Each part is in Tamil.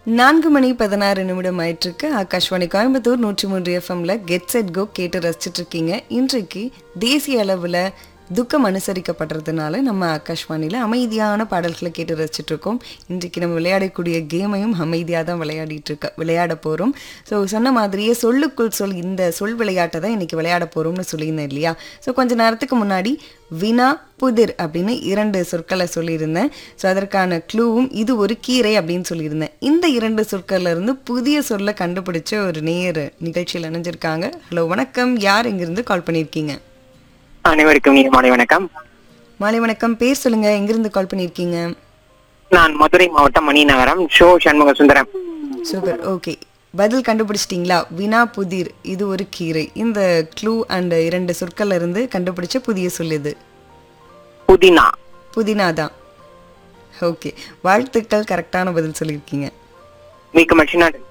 நான்கு மணி பதினாறு நிமிடம் ஆயிட்டிருக்கு ஆகாஷ்வாணி கோயம்புத்தூர் நூற்றி மூன்று எஃப்எம்ல கெட் செட் கோ கேட்டு ரசிச்சிட்டு இருக்கீங்க இன்றைக்கு தேசிய அளவில் துக்கம் அனுசரிக்கப்படுறதுனால நம்ம ஆகாஷ்வாணியில் அமைதியான பாடல்களை கேட்டு ரசிச்சிட்டு இருக்கோம் இன்றைக்கு நம்ம விளையாடக்கூடிய கேமையும் அமைதியாக தான் விளையாடிட்டு இருக்க விளையாட போகிறோம் ஸோ சொன்ன மாதிரியே சொல்லுக்குள் சொல் இந்த சொல் விளையாட்டை தான் இன்னைக்கு விளையாட போகிறோம்னு சொல்லியிருந்தேன் இல்லையா ஸோ கொஞ்ச நேரத்துக்கு முன்னாடி வினா புதிர் அப்படின்னு இரண்டு சொற்களை சொல்லியிருந்தேன் ஸோ அதற்கான க்ளூவும் இது ஒரு கீரை அப்படின்னு சொல்லியிருந்தேன் இந்த இரண்டு சொற்கள்ல இருந்து புதிய சொல்லை கண்டுபிடிச்ச ஒரு நேர் நிகழ்ச்சியில் இணைஞ்சிருக்காங்க ஹலோ வணக்கம் யார் எங்கிருந்து கால் பண்ணியிருக்கீங்க அனைவருக்கும் இனிய மாலை வணக்கம் மாலை வணக்கம் பேர் சொல்லுங்க எங்கிருந்து கால் பண்ணியிருக்கீங்க நான் மதுரை மாவட்டம் மணிநகரம் ஷோ சண்முக சுந்தரம் சூப்பர் ஓகே பதில் கண்டுபிடிச்சிட்டிங்களா வினா புதிர் இது ஒரு கீரை இந்த க்ளூ அண்ட் இரண்டு சொற்கள்ல இருந்து கண்டுபிடிச்ச புதிய சொல் இது புதினா புதினா தான் ஓகே வாழ்த்துக்கள் கரெக்டான பதில் சொல்லியிருக்கீங்க மிக்க மகிழ்ச்சி நான்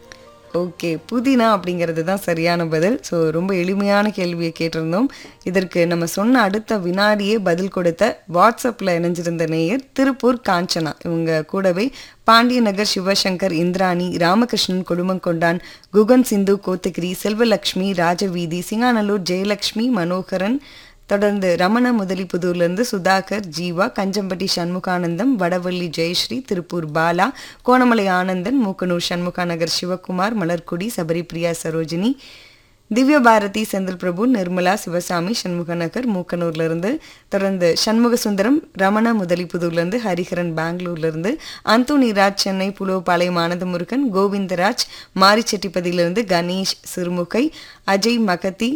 ஓகே புதினா அப்படிங்கிறது தான் சரியான பதில் ஸோ ரொம்ப எளிமையான கேள்வியை கேட்டிருந்தோம் இதற்கு நம்ம சொன்ன அடுத்த வினாடியே பதில் கொடுத்த வாட்ஸ்அப்பில் இணைஞ்சிருந்த நேயர் திருப்பூர் காஞ்சனா இவங்க கூடவே பாண்டிய நகர் சிவசங்கர் இந்திராணி ராமகிருஷ்ணன் குடும்பங்கொண்டான் குகன் சிந்து கோத்தகிரி செல்வலக்ஷ்மி ராஜவீதி சிங்காநல்லூர் ஜெயலக்ஷ்மி மனோகரன் தொடர்ந்து ரமண முதலிப்புதூர்லேருந்து சுதாகர் ஜீவா கஞ்சம்பட்டி சண்முகானந்தம் வடவள்ளி ஜெயஸ்ரீ திருப்பூர் பாலா கோணமலை ஆனந்தன் மூக்கனூர் சண்முகா நகர் சிவகுமார் மலர்குடி சபரிபிரியா சரோஜினி திவ்ய பாரதி செந்தில் பிரபு நிர்மலா சிவசாமி சண்முகநகர் மூக்கனூர்லேருந்து தொடர்ந்து சண்முக சுந்தரம் ரமண முதலிப்புதூர்லேருந்து ஹரிஹரன் பெங்களூர்லேருந்து அந்தோனி ராஜ் சென்னை புலோபாளையம் ஆனந்தமுருகன் கோவிந்தராஜ் மாரிச்செட்டிப்பதியிலிருந்து கணேஷ் சிறுமுகை அஜய் மகதி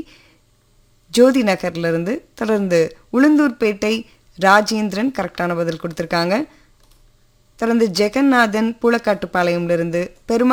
ஜோதி நகர்ல இருந்து தொடர்ந்து உளுந்தூர்பேட்டை ராஜேந்திரன் கரெக்டான பதில் கொடுத்துருக்காங்க தொடர்ந்து ஜெகநாதன் பூலக்காட்டுப்பாளையம்ல இருந்து பெருமா